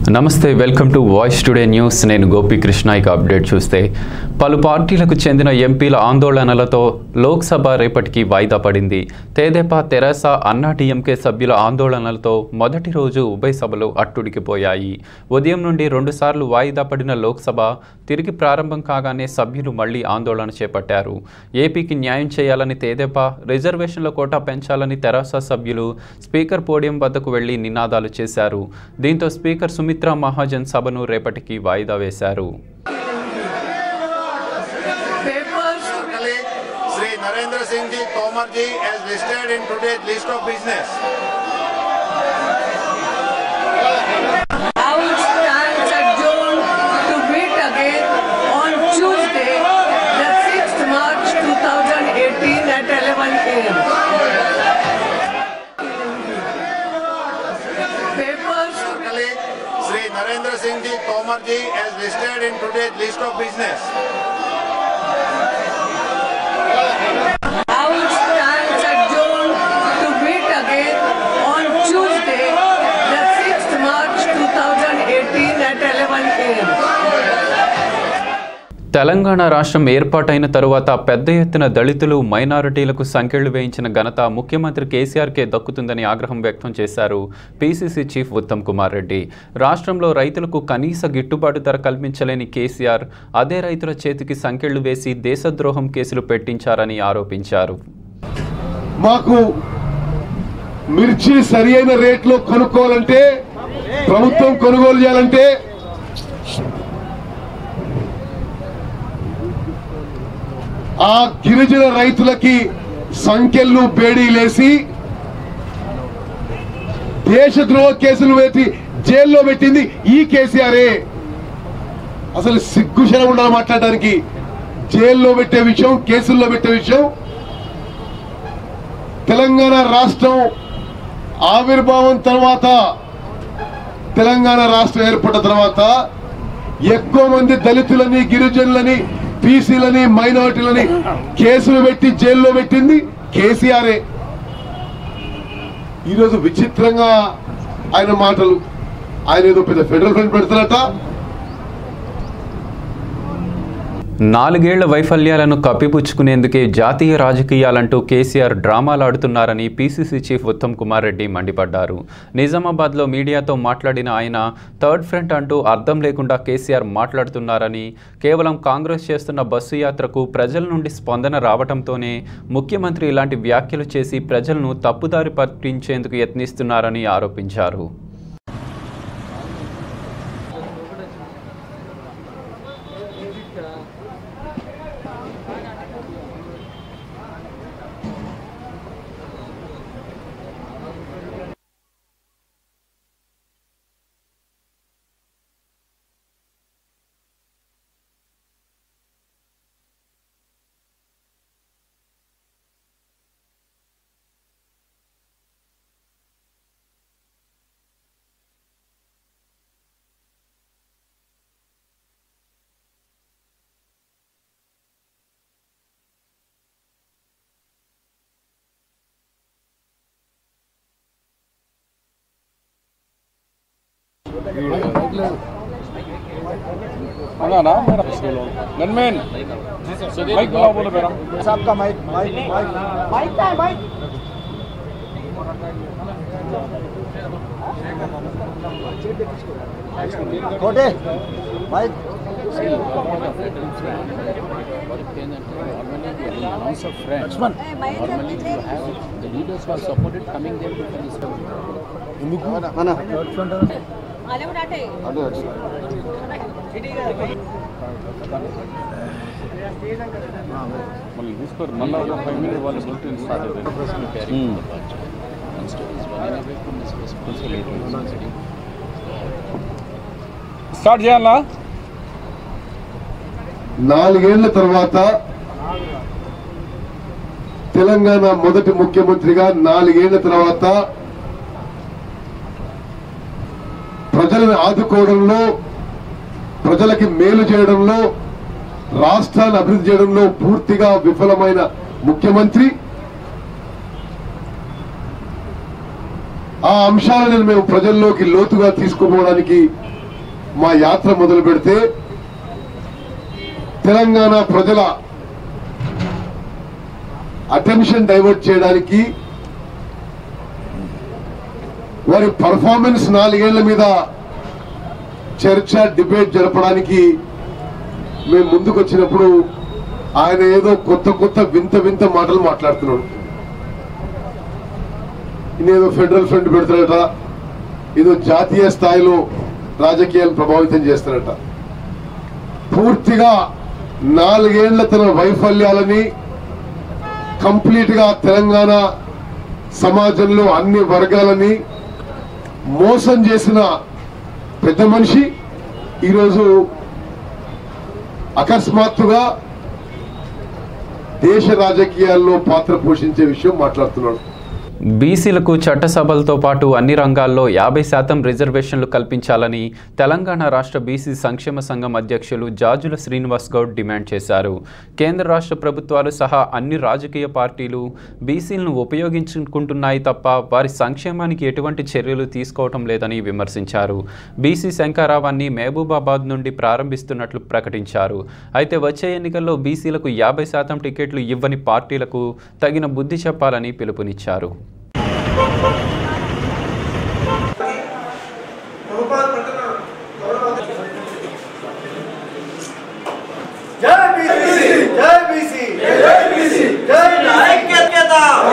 నమస్తే welcome to voice today news నేను గోపీకృష్ణ ఇక అప్డేట్ చూస్తే పలు పార్టీలకు చెందిన ఎంపీల ఆందోళనలతో లోక్సభ రేపటికి వాయిదా పడింది తేదేపా తెరాస అన్నా డిఎంకే సభ్యుల ఆందోళనలతో మొదటి రోజు ఉభయ సభలు అట్టుడికిపోయాయి ఉదయం నుండి రెండుసార్లు వాయిదా పడిన లోక్సభ తిరిగి ప్రారంభం కాగానే సభ్యులు మళ్లీ ఆందోళన చేపట్టారు ఏపీకి న్యాయం చేయాలని తేదేపా రిజర్వేషన్ల కోటా పెంచాలని తెరాస సభ్యులు స్పీకర్ పోడియం వద్దకు వెళ్లి నినాదాలు చేశారు దీంతో స్పీకర్ సుమిత్రా మహాజన్ సభను రేపటికి వాయిదా వేశారు papers colleague Sri Narendra Singh Ji Tomar Ji as listed in today's list of business. House stands adjourned to meet again on Tuesday, the 6th March 2018 at 11 a.m. Papers Colleague Sri Narendra Singh Ji Tomar Ji as listed in today's list of business. House stands adjourned to meet again on Tuesday, the 6th March 2018 at 11 a.m. Telangana రాష్ట్రం ఏర్పాటైన తరువాత పెద్ద ఎత్తున దళితులు మైనారిటీలకు సంఖ్యలు వేయించిన ఘనత ముఖ్యమంత్రి కేసీఆర్కే దక్కుతుందని ఆగ్రహం వ్యక్తం చేశారు పీసీసీ చీఫ్ ఉత్తమ్ కుమార్ రెడ్డి రాష్ట్రంలో రైతులకు కనీస గిట్టుబాటు ధర కల్పించలేని కేసీఆర్ అదే రైతుల చేతికి సంఖ్యలు వేసి దేశద్రోహం కేసులు పెట్టించారని ఆరోపించారు మాకు మిర్చి సరి అయిన రేట్లో కొనుక్కోవాలంటే ప్రభుత్వం కొనుగోలు చేయాలంటే ఆ గిరిజన రైతులకి సంఖ్యలు బేడీలేసి దేశద్రోహ కేసులు వేసి జైల్లో పెట్టింది ఈ కేసీఆరే అసలు సిగ్గుశరం ఉండాలి మాట్లాడడానికి జైల్లో పెట్టే విషయం కేసుల్లో పెట్టే విషయం తెలంగాణ రాష్ట్రం ఆవిర్భావం తర్వాత తెలంగాణ రాష్ట్రం ఏర్పడిన తర్వాత ఎక్కువ మంది దళితులని గిరిజనులని బీసీలని మైనారిటీలని కేసులు పెట్టి జైల్లో పెట్టింది కేసీఆరే ఈరోజు విచిత్రంగా ఆయన మాటలు ఆయన ఏదో పెద్ద ఫెడరల్ ఫ్రంట్ పెడతారట నాలుగేళ్ల వైఫల్యాలను కప్పిపుచ్చుకునేందుకే జాతీయ రాజకీయాలంటూ కేసీఆర్ డ్రామాలు ఆడుతున్నారని పీసీసీ చీఫ్ ఉత్తమ్ కుమార్ రెడ్డి మండిపడ్డారు నిజామాబాద్లో మీడియాతో మాట్లాడిన ఆయన థర్డ్ ఫ్రంట్ అంటూ అర్థం లేకుండా కేసీఆర్ మాట్లాడుతున్నారని కేవలం కాంగ్రెస్ చేస్తున్న బస్సు యాత్రకు ప్రజల నుండి స్పందన రావడంతోనే ముఖ్యమంత్రి ఇలాంటి వ్యాఖ్యలు చేసి ప్రజలను తప్పుదారి పట్టించేందుకు యత్నిస్తున్నారని ఆరోపించారు गनमैन माइक बुलाओ बोलो मेरा आपका माइक माइक माइक माइक है माइक कोटे mike Lakshman The leaders who are supported coming there to this మన మళ్ళీ తీసుకోరు మళ్ళీ ఒక ఫైవ్ మినిట్ వాళ్ళు బులెటిన్ స్టార్ట్ అవుతుంది స్టార్ట్ చేయాలా నాలుగేళ్ల తర్వాత తెలంగాణ మొదటి ముఖ్యమంత్రిగా నాలుగేళ్ల తర్వాత ప్రజలను ఆదుకోవడంలో ప్రజలకి మేలు చేయడంలో రాష్ట్రాన్ని అభివృద్ధి చేయడంలో పూర్తిగా విఫలమైన ముఖ్యమంత్రి ఆ అంశాలను మేము ప్రజల్లోకి లోతుగా తీసుకుపోవడానికి మా యాత్ర మొదలు పెడితే తెలంగాణ ప్రజల అటెన్షన్ డైవర్ట్ చేయడానికి వారి పర్ఫార్మెన్స్ నాలుగేళ్ల మీద చర్చ డిబేట్ జరపడానికి మేము ముందుకు వచ్చినప్పుడు ఆయన ఏదో కొత్త కొత్త వింత వింత మాటలు మాట్లాడుతున్నాడు ఈయనేదో ఫెడరల్ ఫ్రంట్ పెడతాడట ఏదో జాతీయ స్థాయిలో రాజకీయాలు ప్రభావితం చేస్తారట పూర్తిగా నాలుగేళ్ల తన వైఫల్యాలని కంప్లీట్ గా తెలంగాణ సమాజంలో అన్ని వర్గాలని మోసం చేసిన పెద్ద మనిషి ఈరోజు అకస్మాత్తుగా దేశ రాజకీయాల్లో పాత్ర పోషించే విషయం మాట్లాడుతున్నాడు బీసీలకు చట్టసభలతో పాటు అన్ని రంగాల్లో యాభై శాతం రిజర్వేషన్లు కల్పించాలని తెలంగాణ రాష్ట్ర బీసీ సంక్షేమ సంఘం అధ్యక్షులు జాజుల శ్రీనివాస్ గౌడ్ డిమాండ్ చేశారు కేంద్ర రాష్ట్ర ప్రభుత్వాలు సహా అన్ని రాజకీయ పార్టీలు బీసీలను ఉపయోగించుకుంటున్నాయి తప్ప వారి సంక్షేమానికి ఎటువంటి చర్యలు తీసుకోవటం లేదని విమర్శించారు బీసీ శంకారావాన్ని మహబూబాబాద్ నుండి ప్రారంభిస్తున్నట్లు ప్రకటించారు అయితే వచ్చే ఎన్నికల్లో బీసీలకు యాభై శాతం టికెట్లు ఇవ్వని పార్టీలకు తగిన బుద్ధి చెప్పాలని పిలుపునిచ్చారు జై బీసీ జై బీసీ జై బీసీ జై ఐక్యత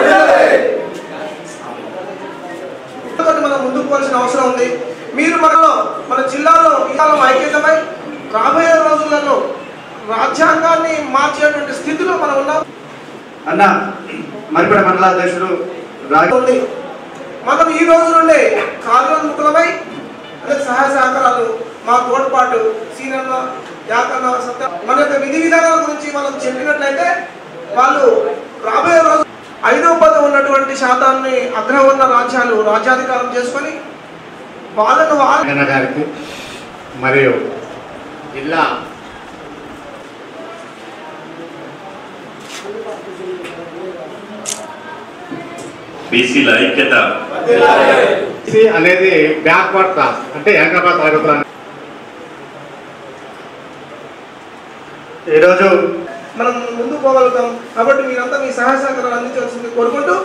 తోటి మనం ముందుకు పోవాల్సిన అవసరం ఉంది మీరు మనలో మన జిల్లాలో ఇవాళ ఐక్యతమై రాబోయే రోజులలో రాజ్యాంగాన్ని మార్చేటువంటి స్థితిలో మనం ఉన్నాం అన్న మరిపడ మండల అధ్యక్షుడు రాజు ఉంది మనం ఈ రోజు నుండే కార్యోన్ముఖులమై అదే సహాయ సహకారాలు మా తోడ్పాటు సీనియర్ల యాకన్న సత్య మన యొక్క విధి విధానాల గురించి మనం చెప్పినట్లయితే వాళ్ళు రాబోయే రోజు ఐదో పది ఉన్నటువంటి శాతాన్ని అగ్రవర్ణ రాజ్యాలు రాజ్యాధికారం చేసుకొని వాళ్ళను వాళ్ళ వెంకన్న గారికి మరియు జిల్లా బీసీల ఐక్యత బీసీ అనేది బ్యాక్వర్డ్ క్లాస్ అంటే హైదరాబాద్ తరగతులు ఈరోజు మనం ముందుకు పోగలుగుతాం కాబట్టి మీరంతా మీ సహాయ సహకారాలు అందించాల్సింది కోరుకుంటూ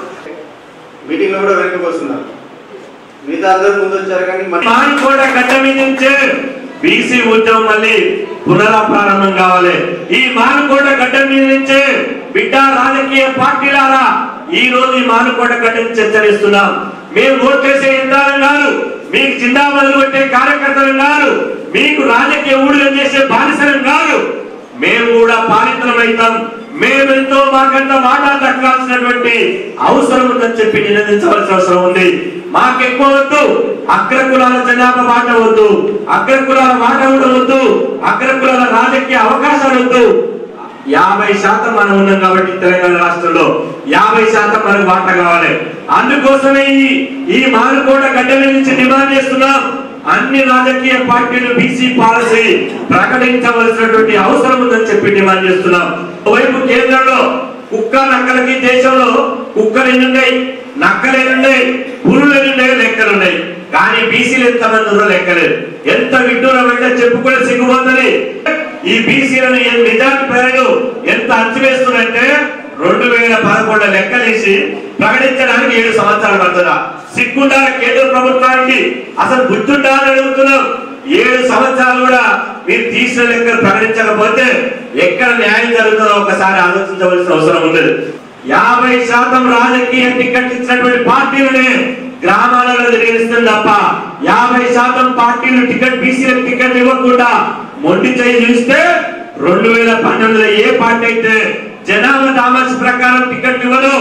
మీటింగ్ లో కూడా వెనక్కి వస్తున్నారు మిగతా అందరూ ముందు వచ్చారు కానీ మన మానుకోట గడ్డ మీద నుంచే బీసీ ఉద్యమం మళ్ళీ పునరాప్రారంభం కావాలి ఈ మానుకోట గడ్డ మీద నుంచే బిడ్డ రాజకీయ పార్టీలారా ఈ రోజు ఈ మానుకోట గడ్డ నుంచి హెచ్చరిస్తున్నాం మేము ఓట్లేసే యంత్రాలం కాదు మీకు జిందాబాద్ కొట్టే కార్యకర్తలు కాదు మీకు రాజకీయ ఊడిగం చేసే బానిసలం కాదు మేము కూడా పాలితులం అవుతాం మేమెంతో మాకంత వాటా దక్కాల్సినటువంటి అవసరం ఉందని చెప్పి నిలదించవలసిన అవసరం ఉంది మాకెక్కువ వద్దు అగ్రకులాల జనాభా మాట వద్దు అగ్రకులాల మాట కూడా వద్దు అగ్రకులాల రాజకీయ అవకాశాలు వద్దు యాభై శాతం మనం ఉన్నాం కాబట్టి తెలంగాణ రాష్ట్రంలో యాభై శాతం మనకు వాట కావాలి అందుకోసమే ఈ ఈ మానుకోట గడ్డ మీద నుంచి డిమాండ్ చేస్తున్నాం అన్ని రాజకీయ పార్టీలు బీసీ పాలసీ ప్రకటించవలసినటువంటి అవసరం ఉందని చెప్పి డిమాండ్ చేస్తున్నాం ఒకవైపు కేంద్రంలో కుక్క నక్కలకి దేశంలో కుక్కలు ఎన్ని ఉన్నాయి నక్కలు ఎన్ని ఉన్నాయి పురులు ఎన్ని ఉన్నాయి లెక్కలు ఉన్నాయి కానీ బీసీలు ఎంత మంది ఉన్నారో లెక్కలేదు ఎంత విడ్డూరం అంటే చెప్పుకునే సిగ్గుపోతుంది ఈ బీసీలను నిజానికి ప్రజలు ఎంత అంచవేస్తున్నారంటే రెండు వేల పదకొండు లెక్కలేసి ప్రకటించడానికి ఏడు సంవత్సరాలు పడుతుందా సిగ్గుండాల కేంద్ర ప్రభుత్వానికి అసలు గుర్తుండాలని అడుగుతున్నాం ఏడు సంవత్సరాలు కూడా మీరు తీసిన లెక్కలు ప్రకటించకపోతే ఎక్కడ న్యాయం జరుగుతుందో ఒకసారి ఆలోచించవలసిన అవసరం ఉంది యాభై శాతం రాజకీయ టికెట్ ఇచ్చినటువంటి పార్టీలనే గ్రామాలలో తిరిగిస్తుంది తప్ప యాభై శాతం పార్టీలు టికెట్ బీసీలకు టికెట్ ఇవ్వకుండా మొండి చేయి చూస్తే రెండు వేల పన్నెండులో ఏ పార్టీ అయితే జనాభా తామస్ ప్రకారం టికెట్ ఇవ్వదు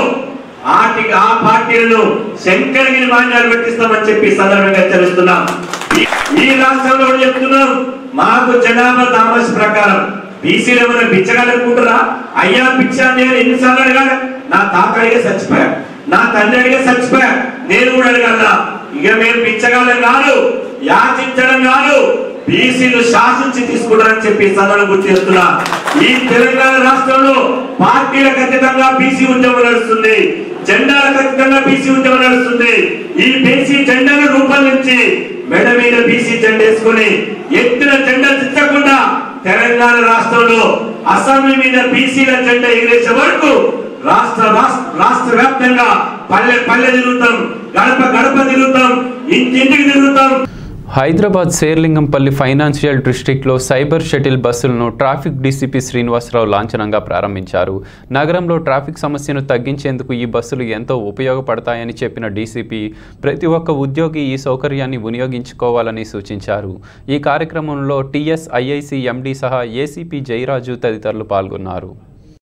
ఆ టి- ఆ పార్టీలను శంకరగిరి మాన్యాలు పెట్టిస్తామని చెప్పి ఈ సందర్భంగా హెచ్చరిస్తున్నాం ఈ- ఈ రాష్ట్రంలో కూడా చెప్తున్నాం మాకు జనాభా తామస్ ప్రకారం బీసీలు ఏమైనా బిచ్చగలనుకుంటారా అయ్యా పిచ్చా నేను ఎన్నిసార్లు అడగాలి నా తాత అడిగే చచ్చిపోయా నా తండ్రి అడిగే చచ్చిపోయా నేను కూడా అడగల ఇక మేము పిచ్చగాళ్ళం కాదు యాచించడం కాదు బీసీలు శాసించి తీసుకుంటారని చెప్పి ఈ సందర్భంగా గుర్తు చేస్తున్నా ఈ తెలంగాణ రాష్ట్రంలో పార్టీలకు అతీతంగా బీసీ ఉద్యమం నడుస్తుంది జెండాల ఖచ్చితంగా బీసీ ఉద్యమం నడుస్తుంది ఈ బీసీ జెండాను రూపొందించి మెడ మీద బీసీ జెండా వేసుకుని ఎత్తిన జెండా దిచ్చకుండా తెలంగాణ రాష్ట్రంలో అసెంబ్లీ మీద బీసీల జెండా ఎగిరేసే వరకు రాష్ట్ర రాష్ట్ర రాష్ట్ర వ్యాప్తంగా పల్లె పల్లె తిరుగుతాం గడప గడప తిరుగుతాం ఇంటింటికి తిరుగుతాం హైదరాబాద్ శేర్లింగంపల్లి ఫైనాన్షియల్ డిస్ట్రిక్ట్లో సైబర్ షటిల్ బస్సులను ట్రాఫిక్ డీసీపీ శ్రీనివాసరావు లాంఛనంగా ప్రారంభించారు నగరంలో ట్రాఫిక్ సమస్యను తగ్గించేందుకు ఈ బస్సులు ఎంతో ఉపయోగపడతాయని చెప్పిన డీసీపీ ప్రతి ఒక్క ఉద్యోగి ఈ సౌకర్యాన్ని వినియోగించుకోవాలని సూచించారు ఈ కార్యక్రమంలో టీఎస్ ఐఐసి ఎండీ సహా ఏసీపీ జయరాజు తదితరులు పాల్గొన్నారు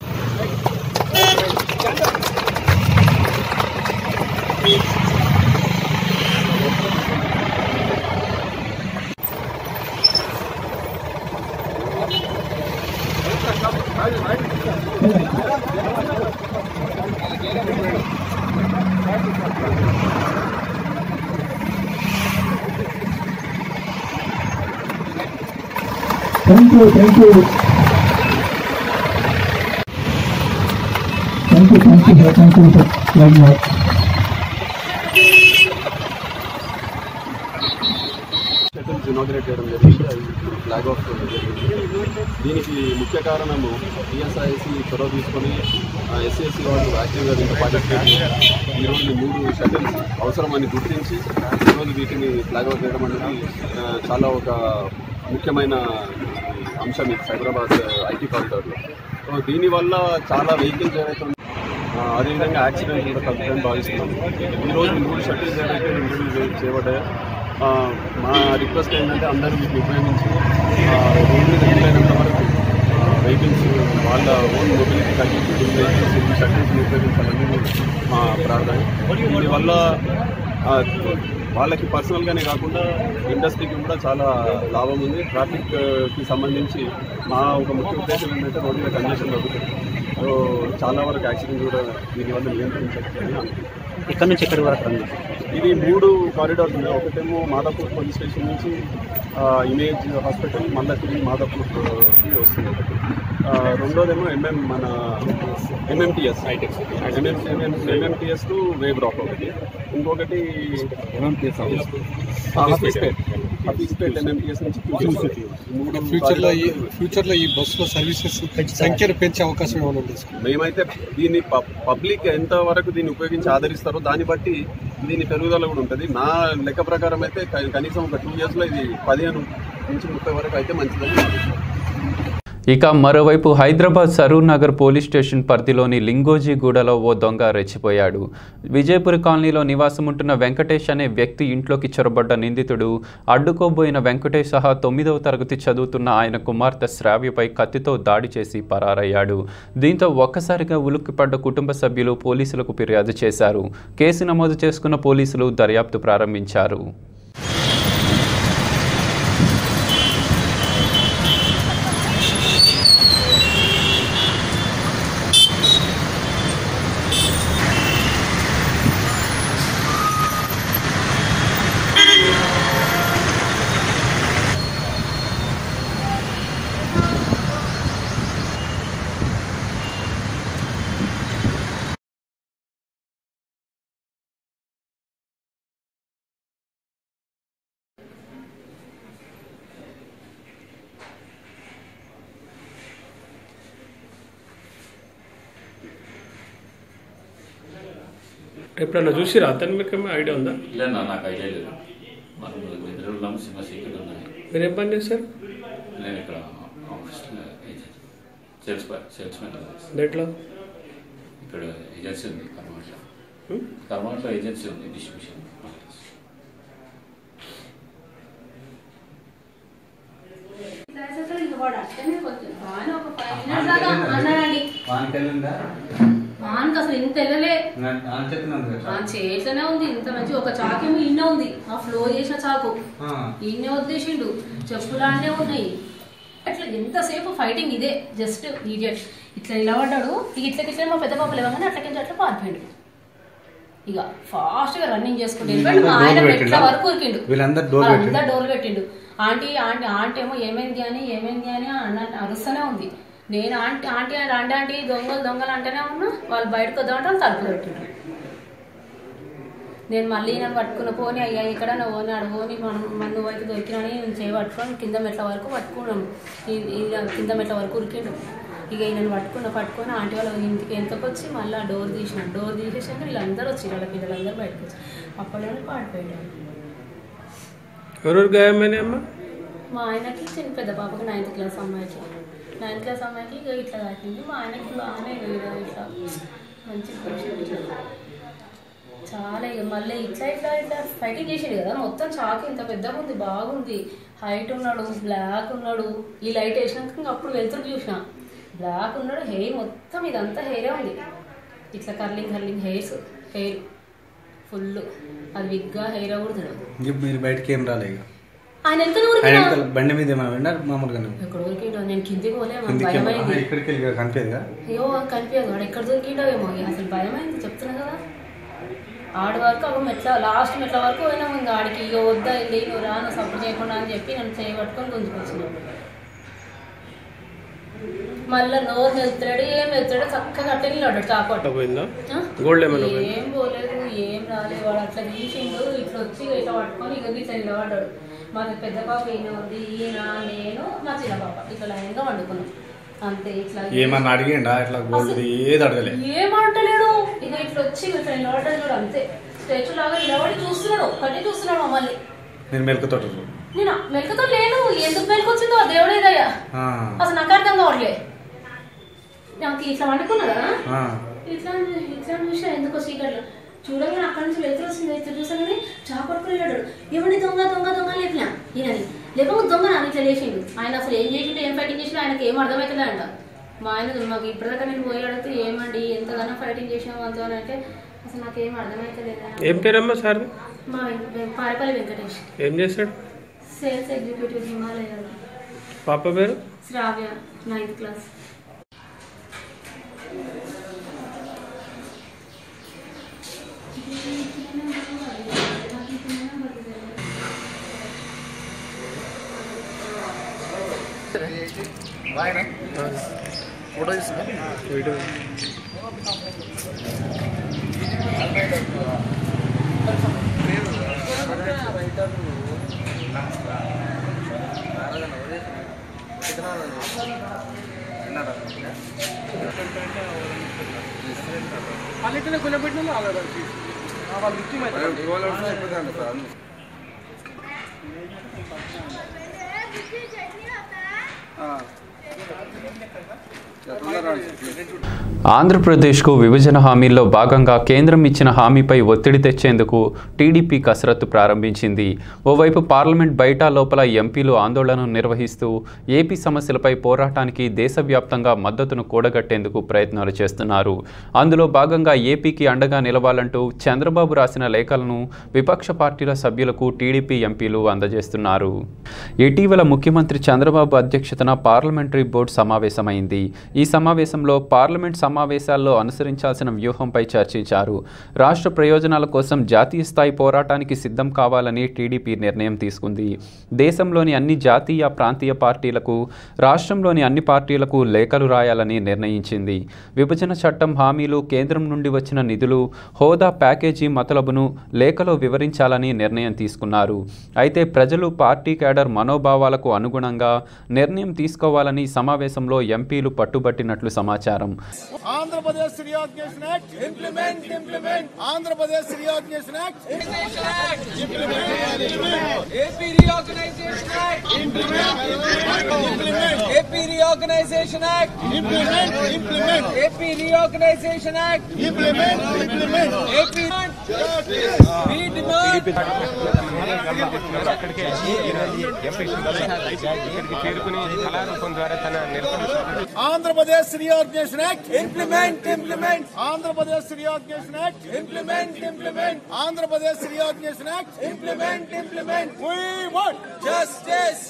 Thank you, thank you. Thank you, thank you, sir. Thank you, sir. Very much. Shuttles inaugurate చేయడం జరిగింది అది ఫ్లాగ్ ఆఫ్ జరిగింది దీనికి ముఖ్య కారణము టీఎస్ఐసి చొరవ తీసుకొని ఎస్సీ ఎస్సీ వాళ్ళు యాక్టివ్గా దీంట్లో పార్టిసిపేట్ చేసి ఈరోజు ఈ మూడు షటిల్స్ అవసరమని గుర్తించి ఈరోజు వీటిని ఫ్లాగ్ ఆఫ్ చేయడం అనేది ఆ, చాలా ఒక ముఖ్యమైన అంశం ఇది సైబరాబాద్ ఐటీ కారిడార్లో సో దీనివల్ల చాలా వెహికల్స్ ఏవైతే ఉన్నాయో, ఆ, అదేవిధంగా యాక్సిడెంట్ కూడా తగ్గుతాయని భావిస్తున్నాం ఈరోజు ఈ మూడు షటిల్స్ ఏవైతే ఇంట్రడ్యూస్ చేయబడ్డాయో ఆ, మా రిక్వెస్ట్ ఏంటంటే అందరూ వీటిని ఉపయోగించి ఆ, రోడ్డు మీద వీలైనంత వరకు వెహికల్స్ వాళ్ళ ఓన్ మొబిలిటీ తగ్గించి ఈ వెహికల్స్ ఈ షటిల్స్ని ఉపయోగించాలని మా ప్రార్థన దీనివల్ల ఆ, వాళ్ళకి పర్సనల్గానే కాకుండా ఇండస్ట్రీకి కూడా చాలా లాభం ఉంది ట్రాఫిక్కి సంబంధించి మా ఒక ముఖ్య ఉద్దేశం ఏంటంటే రోడ్డు మీద కంజెషన్ తగ్గుతుంది సో చాలా వరకు యాక్సిడెంట్ కూడా దీనివల్ల నియంత్రించవచ్చు అని అనుకుంటున్నాను ఇక్కడ నుంచి ఎక్కడి వరకు రండి ఇది మూడు కారిడార్స్ ఉన్నాయి ఒకటేమో మాదాపూర్ పోలీస్ స్టేషన్ నుంచి ఆ, ఇమేజ్ హాస్పిటల్ మళ్ళీ తిరిగి మాదాపూర్కి వస్తుంది ఒకటి ఆ, రెండోదేమో ఎంఎం మన MMTS M M MMTS to wave rock ఒకటి ఇంకొకటి ఎంఎంటీఎస్ హఫీస్పేట్ హఫీస్పేట్ ఎంఎంటీఎస్ నుంచి QCity. ఈ మూడు ఫ్యూచర్లో ఈ corridors ఫ్యూచర్లో ఈ బస్సులో సర్వీసెస్ సంఖ్యను పెంచే అవకాశం ఏమైనా ఉంది మేమైతే దీన్ని ప- పబ్లిక్ ఎంత వరకు దీన్ని ఉపయోగించి ఆదరిస్తారో దాన్ని బట్టి దీని పెరుగుదల కూడా ఉంటుంది నా లెక్క ప్రకారం అయితే క- కనీసం ఒక టూ ఇయర్స్లో ఇది పదిహేను నుంచి ముప్పై వరకు అయితే మంచిదని భావిస్తున్నాను. ఇక మరోవైపు హైదరాబాద్ సరూర్ నగర్ పోలీస్ స్టేషన్ పరిధిలోని లింగోజీగూడలో ఓ దొంగ రెచ్చిపోయాడు విజయపురి కాలనీలో నివాసముంటున్న వెంకటేష్ అనే వ్యక్తి ఇంట్లోకి చొరబడ్డ నిందితుడు అడ్డుకోబోయిన వెంకటేష్ సహా తొమ్మిదవ తరగతి చదువుతున్న ఆయన కుమార్తె శ్రావ్యపై కత్తితో దాడి చేసి పరారయ్యాడు దీంతో ఒక్కసారిగా ఉలిక్కిపడ్డ కుటుంబ సభ్యులు పోలీసులకు ఫిర్యాదు చేశారు కేసు నమోదు చేసుకున్న పోలీసులు దర్యాప్తు ప్రారంభించారు ఎప్పుడన్నా చూసిరా అతను మీకు ఐడియా ఉందా లేదన్నా నాకు ఐడియా లేదు మనం ఇద్దరు ఉన్నాము సినిమా సీక్రెట్ ఉన్నాయి మీరు ఏం పని చేస్తారు నేను ఇక్కడ ఆఫీస్లో ఏజెంట్ సేల్స్ సేల్స్ మ్యాన్ దేంట్లో ఇక్కడ ఏజెన్సీ ఉంది కర్మాట్లో కర్మాట్లో ఏజెన్సీ ఉంది డిస్ట్రిబ్యూషన్ అన్నాడండి వానికి అసలు ఇంత వెళ్ళలే ఆ చేతిలోనే ఉంది ఇంత మంచి ఒక చాకేమో ఇన్నే ఉంది ఆ ఫ్లో చేసిన చాకు ఇన్నే వద్దేసిండు చెప్పులానే ఉన్నాయి అట్లా ఎంతసేపు ఫైటింగ్ ఇదే జస్ట్ ఈడియట్ ఇట్లా నిలబడ్డాడు ఇక ఇట్లా ఇట్లా మా పెద్ద పాప లేవగానే అట్లకి అట్లా పారిపోయాడు ఇక ఫాస్ట్ గా రన్నింగ్ చేసుకుంటూ వెళ్ళిపోయాడు. మా ఆయన డోర్లు మెట్ల పెట్టిండా? వరకు ఉరికిండు వీళ్ళందరూ డోర్లు వాళ్ళందరూ డోర్లు పెట్టిండు ఆంటీ ఆంటీ ఆంటీ ఏమో ఏమైంది అని ఏమైంది అని అన్న అరుస్తూనే ఉంది నేను ఆంటీ ఆంటీ ఆంటీ ఆంటీ దొంగలు దొంగలు అంటేనే ఉన్నా వాళ్ళు బయటకు వద్దామంటే వాళ్ళు తలుపు పెట్టిండ్రు నేను మళ్ళీ నన్ను పట్టుకున్న పోని అయ్యా ఇక్కడ నువ్వు పోని అడు పోని మనం మన నువ్వైతే దొరికినని నేను చేయి పట్టుకొని కింద మెట్ల వరకు పట్టుకున్నాం ఈ- ఈ కింద మెట్ల వరకు ఉరికిండు ఇక ఈయనను పట్టుకున్న పట్టుకొని ఆంటీ వాళ్ళ ఇంటికి వెనకకి వచ్చి మళ్ళీ డోర్ తీసిన డోర్ తీసేసాక వీళ్ళందరూ వచ్చి వాళ్ళ పిల్లలందరూ బయటకు వచ్చి అప్పట్లోనే పాడిపోయాడు ఎవరెవరు గాయమైన అమ్మ మా ఆయనకి చిన్న పెద్ద పాపకి నైన్త్ క్లాస్ అమ్మాయికి నైన్త్ క్లాస్ అమ్మాయికి ఇక ఇట్లా తాకింది మా ఆయనకి బాగానే ఇక ఇట్లా మంచి పొజిషన్ ఇట్లా చాలా ఇక మళ్ళీ ఇట్లా ఇట్లా ఇట్లా ఫైటింగ్ చేసేది కదా మొత్తం చాకు ఇంత పెద్దగా ఉంది బాగుంది హైట్ ఉన్నాడు బ్లాక్ ఉన్నాడు ఈ లైట్ వేసినాక ఇంక అప్పుడు వెళ్తురు చూసిన బ్లాక్ ఉన్నాడు హెయిర్ మొత్తం ఇదంతా హెయిరే ఉంది ఇట్లా curling curling hairs hair full అది విగ్గా హెయిర్ అవుతుంది ఇప్పుడు మీరు బయటకి ఏం రాలే ఇక ఆయన ఎంత ఆయన ఊరికి వెనకాల బండి మీద ఏమైనా విన్నారు మామూలుగానే ఎక్కడ ఊరికిండో నేను కిందికి పోలే మాకు కిందికి భయమైంది ఆహా, ఇక్కడికి వెళ్ళి కనిపించదా అయ్యో కనిపించదు వాడు ఎక్కడ దొరికిండో ఏమో ఇక అసలు భయమైంది చెప్తున్నా కదా ఆడి వరకు అవి మెట్ల లాస్ట్ మెట్ల వరకు పోయినాము ఇంకా ఆడికి ఇక వద్దా వెళ్ళి నువ్వు రా నువ్వు సపోర్ట్ చేయకుండా అని చెప్పి నన్ను చేయబట్టుకొని గుంజుకొచ్చినావు మళ్ళీ నోరు మెలుతాడు ఏం మెలుతాడు చక్కగా అట్టే నిలబడ్డాడు చాపట్టు పోయిందా ఆ? గోల్డ్ ఏమైనా పోయిందా? ఏం పోలేదు ఏం రాలేదు వాడు అట్లా తీసిండు ఇట్లా వచ్చి ఇట్లా పట్టుకొని ఇక ఇట్లా నిలబడ్డాడు మాది పెద్ద పాప ఈయన ఉంది ఈయన నేను మా చిన్న పాప ఇట్లా లైన్గా వండుకున్నాం అంతే ఇట్లా ఏమన్నా అడిగిండా ఇట్లా గోల్డ్ ఏది అడగలే ఏమంటలేడు ఇక ఇట్లా వచ్చి ఇట్లా నిలబడ్డాడు చూడు అంతే స్టాచ్యూ లాగా నిలబడి చూస్తున్నాడు ఒక్కటే చూస్తున్నాడు మమ్మల్ని మీరు మెరుకుతోట నేను మెలకతో లేను ఎందుకు మెలకొచ్చిందో ఆ దేవుడే దయ్యా అసలు నాకు అర్థం కావట్లే నాకు ఇట్లా వండుకున్నా కదా ఇట్లా ఇట్లా చూసా ఎందుకో చీకట్లో చూడగానే అక్కడి నుంచి వెళ్తురు వచ్చింది వెళ్తూ చూసాగానే చాపట్టుకుని వెళ్ళాడు ఎవరిని దొంగ దొంగ దొంగ లేపినా ఈయనని లేకపోతే దొంగ నాన్న ఇట్లా లేచిండు ఆయన అసలు ఏం చేసిండు ఏం ఫైటింగ్ చేసిండు ఆయనకి ఏం అర్థమవుతుంది అంట మా ఆయన మాకు ఇప్పటిదాకా నేను పోయి అడిగితే ఏమండి ఎంతగానో ఫైటింగ్ చేసినావు అంత అని అంటే అసలు నాకు ఏం అర్థమవుతలేదు ఏం పేరమ్మా సార్ మా వెం- పారపల్లి వెంకటేష్ ఏం చేస్తాడు సేల్స్ ఎగ్జిక్యూటివ్ హిమాలయాలు పాప పేరు శ్రావ్య నైన్త్ క్లాస్ ఫోటో తీసుకున్నా వీడియో వాళ్ళింటినే కొనబెట్టిన వాళ్ళు వాళ్ళు ఇచ్చి ఆంధ్రప్రదేశ్కు విభజన హామీల్లో భాగంగా కేంద్రం ఇచ్చిన హామీపై ఒత్తిడి తెచ్చేందుకు టీడీపీ కసరత్తు ప్రారంభించింది ఓవైపు పార్లమెంట్ బయట లోపల ఎంపీలు ఆందోళన నిర్వహిస్తూ ఏపీ సమస్యలపై పోరాటానికి దేశవ్యాప్తంగా మద్దతును కూడగట్టేందుకు ప్రయత్నాలు చేస్తున్నారు అందులో భాగంగా ఏపీకి అండగా నిలవాలంటూ చంద్రబాబు రాసిన లేఖలను విపక్ష పార్టీల సభ్యులకు టీడీపీ ఎంపీలు అందజేస్తున్నారు ఇటీవల ముఖ్యమంత్రి చంద్రబాబు అధ్యక్షతన పార్లమెంటరీ బోర్డు సమావేశమైంది ఈ సమావేశంలో పార్లమెంట్ సమావేశాల్లో అనుసరించాల్సిన వ్యూహంపై చర్చించారు రాష్ట్ర ప్రయోజనాల కోసం జాతీయ స్థాయి పోరాటానికి సిద్ధం కావాలని టీడీపీ నిర్ణయం తీసుకుంది దేశంలోని అన్ని జాతీయ ప్రాంతీయ పార్టీలకు రాష్ట్రంలోని అన్ని పార్టీలకు లేఖలు రాయాలని నిర్ణయించింది విభజన చట్టం హామీలు కేంద్రం నుండి వచ్చిన నిధులు హోదా ప్యాకేజీ మతలబును లేఖలో వివరించాలని నిర్ణయం తీసుకున్నారు అయితే ప్రజలు పార్టీ కేడర్ మనోభావాలకు అనుగుణంగా నిర్ణయం తీసుకోవాలని సమావేశంలో ఎంపీలు పట్టుబట్టినట్లు సమాచారం Andhra Pradesh రియాగ్నేషన్ act implement implement Andhra Pradesh రియాగ్నేషన్ act AP reorganisation act implement implement AP reorganisation act implement implement AP reorganisation act implement implement AP we demand Andhra Pradesh రియాగ్నేషన్ act implement implement Andhra Pradesh రియాగ్నేషన్ act implement implement Andhra Pradesh రియాగ్నేషన్ act implement implement we want justice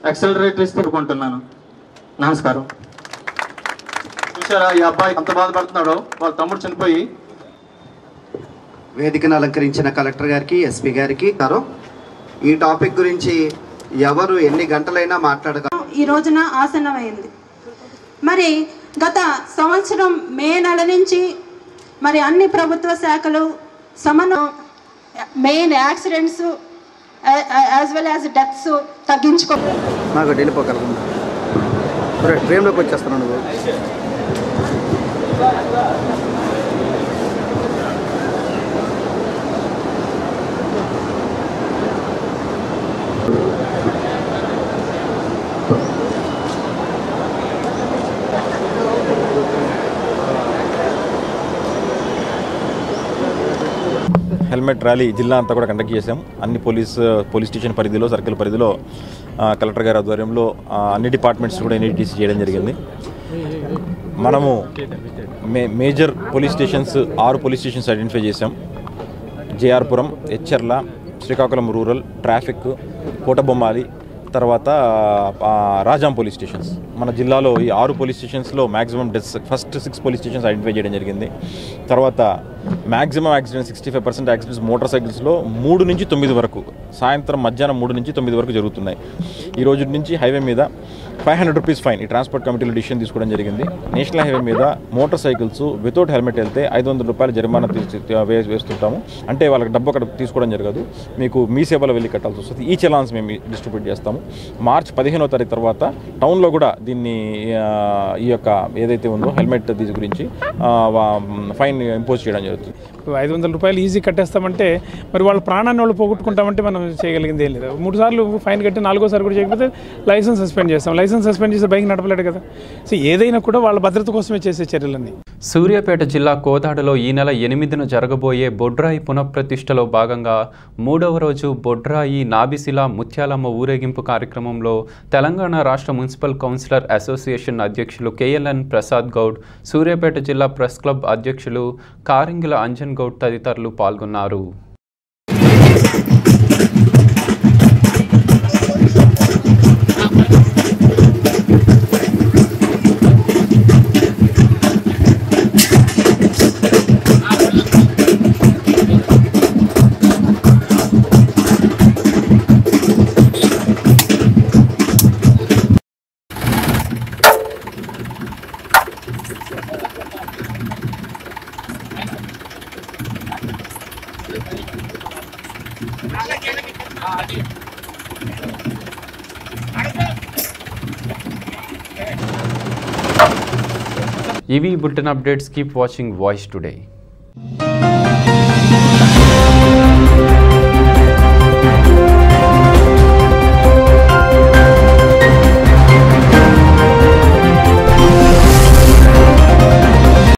accelerator ఇస్తే అనుకుంటున్నాను నమస్కారం చూసారా ఈ అబ్బాయి ఎంత బాధపడుతున్నాడో వాళ్ళ తమ్ముడు చనిపోయి వేదికను అలంకరించిన కలెక్టర్ గారికి ఎస్పీ గారికి గారు ఈ టాపిక్ గురించి ఎవరు ఎన్ని గంటలైనా మాట్లాడగ ఈ రోజున ఆసన్నమైంది మరి గత సంవత్సరం మే నెల నుంచి మరి అన్ని ప్రభుత్వ శాఖలు సమన్వయం main accidents as well as deaths తగ్గించుకో నాకు వెళ్ళిపోగలను ట్రైన్లోకి వచ్చేస్తున్నాను నువ్వు హెల్మెట్ ర్యాలీ జిల్లా అంతా కూడా కండక్ట్ చేశాం అన్ని పోలీస్ పోలీస్ స్టేషన్ పరిధిలో సర్కిల్ పరిధిలో ఆ, కలెక్టర్ గారి ఆధ్వర్యంలో ఆ, అన్ని డిపార్ట్మెంట్స్ కూడా ఎన్ఈటీసీ చేయడం జరిగింది మనము మే మేజర్ పోలీస్ స్టేషన్స్ ఆరు పోలీస్ స్టేషన్స్ ఐడెంటిఫై చేశాం జేఆర్పురం హెచ్చర్ల శ్రీకాకుళం రూరల్ ట్రాఫిక్ కోటబొమ్మాలి తర్వాత ఆ, రాజాం పోలీస్ స్టేషన్స్ మన జిల్లాలో ఈ ఆరు police స్టేషన్స్లో maximum deaths first six police stations identify చేయడం జరిగింది తర్వాత maximum accidents sixty five percent accidents motor సైకిల్స్లో మూడు నుంచి తొమ్మిది వరకు సాయంత్రం మధ్యాహ్నం మూడు నుంచి తొమ్మిది వరకు జరుగుతున్నాయి ఈ రోజు నుంచి హైవే మీద ఫైవ్ హండ్రెడ్ రూపీస్ ఫైన్ ఈ ట్రాన్స్పోర్ట్ కమిటీలో డిసిషన్ తీసుకోవడం జరిగింది నేషనల్ హైవే మీద మోటార్ సైకిల్స్ వితౌట్ హెల్మెట్ వెళ్తే ఐదు వందల రూపాయలు జరిమానా తీసి- వే- వేస్తుంటాము అంటే వాళ్ళకి డబ్బు అక్కడ తీసుకోవడం జరగదు మీకు మీ సేవలో వెళ్ళి కట్టాల్సి వస్తుంది ఈ చలాన్స్ మేము డిస్ట్రిబ్యూట్ చేస్తాము మార్చ్ పదిహేనో తారీఖు తర్వాత టౌన్లో కూడా దీన్ని ఆ, ఈ యొక్క ఏదైతే ఉందో హెల్మెట్ దీని గురించి ఆ, వా- ఫైన్ ఇంపోజ్ చేయడం జరుగుతుంది ఇప్పుడు ఐదు వందల రూపాయలు ఈజీ కట్టేస్తామంటే మరి వాళ్ళ ప్రాణాన్ని వాళ్ళు పోగొట్టుకుంటామంటే మనం చేయగలిగింది ఏం లేదు మూడు సార్లు ఫైన్ కట్టి నాలుగోసారి కూడా చేయకపోతే లైసెన్స్ సస్పెండ్ చేస్తాం లైసెన్స్ సస్పెండ్ చేస్తే బైక్ నడపలేడు కదా సో ఏదైనా కూడా వాళ్ళ భద్రత కోసమే చేసే చర్యలన్నీ సూర్యాపేట జిల్లా కోదాడలో ఈ నెల ఎనిమిదిన జరగబోయే బొడ్రాయి పునఃప్రతిష్టలో భాగంగా మూడవ రోజు బొడ్రాయి నాబిసిల ముత్యాలమ్మ ఊరేగింపు కార్యక్రమంలో తెలంగాణ రాష్ట్ర మున్సిపల్ కౌన్సిలర్ అసోసియేషన్ అధ్యక్షులు కేఎల్ఎన్ ప్రసాద్ గౌడ్ సూర్యాపేట జిల్లా ప్రెస్ క్లబ్ అధ్యక్షులు కారింగిల అంజన్ గౌడ్ తదితరులు పాల్గొన్నారు ఇవి bulletin updates keep watching voice today